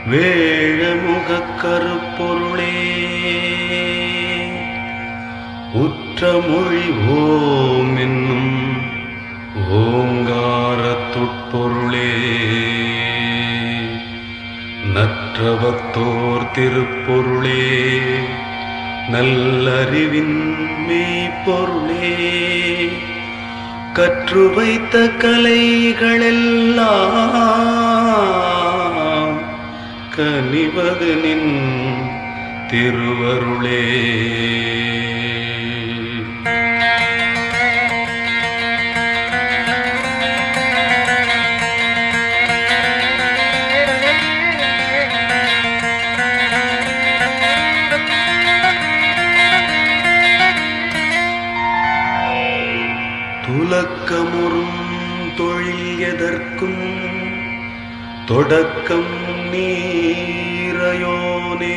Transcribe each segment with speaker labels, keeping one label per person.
Speaker 1: வேழமுகக் கருப்பொருளே உற்றமொழி ஓம் என்னும் ஓங்காரத்துட்பொருளே நற்றவத்தோர் திருப்பொருளே நல்லறிவின் மெய்ப்பொருளே கற்று வைத்த கலைகளெல்லாம் கனிவது நின் திருவருளே துலக்கமுறும் தொழில் எதற்கும் தொடக்கம் நீரையோனே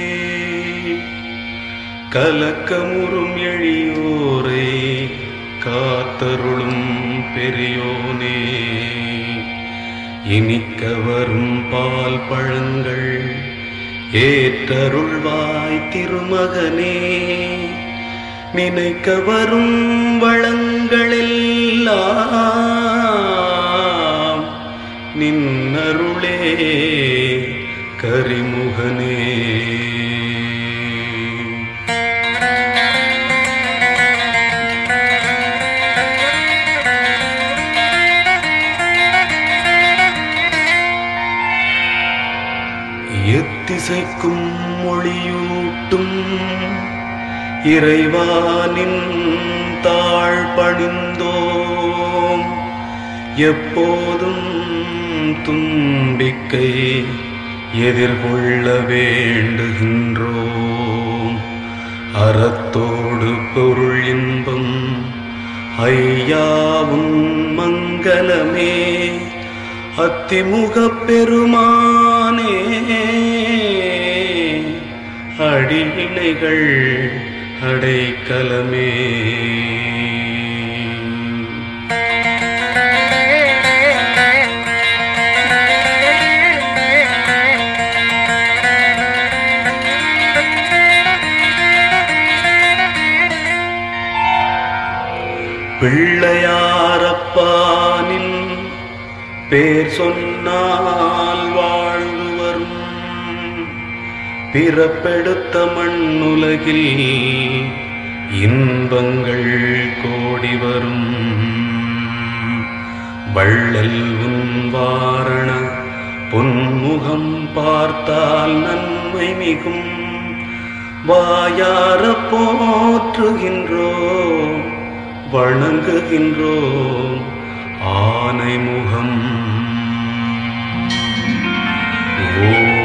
Speaker 1: கலக்கமுறும் எழியோரை காத்தருளும் பெரியோனே இனிக்க வரும் பால் பழங்கள் ஏற்றருள்வாய் திருமகனே நினைக்க வரும் வளங்களெல்லாம் நின்னருளே கரிமுகனே எத்திசைக்கும் மொழியூட்டும் இறைவானின் தாழ் பணிந்தோம் எப்போதும் தும்பிக்கை எதிர்கொள்ள வேண்டுகின்றோம் அறத்தோடு பொருள் இன்பம் ஐயாவும் மங்களமே அத்திமுகப் பெருமானே அடியினைகள் அடைக்கலமே பிள்ளையாரப்பானின் பேர் சொன்னால் வாழ்வு வரும் பிறப்பெடுத்த மண்ணுலகில் இன்பங்கள் கோடி வரும் வள்ளல் உன் வாரண பொன்முகம் பார்த்தால் நன்மை மிகும் வாயார போற்றுகின்றோம் வணங்குகின்றோம் ஆனை முகம் ஓ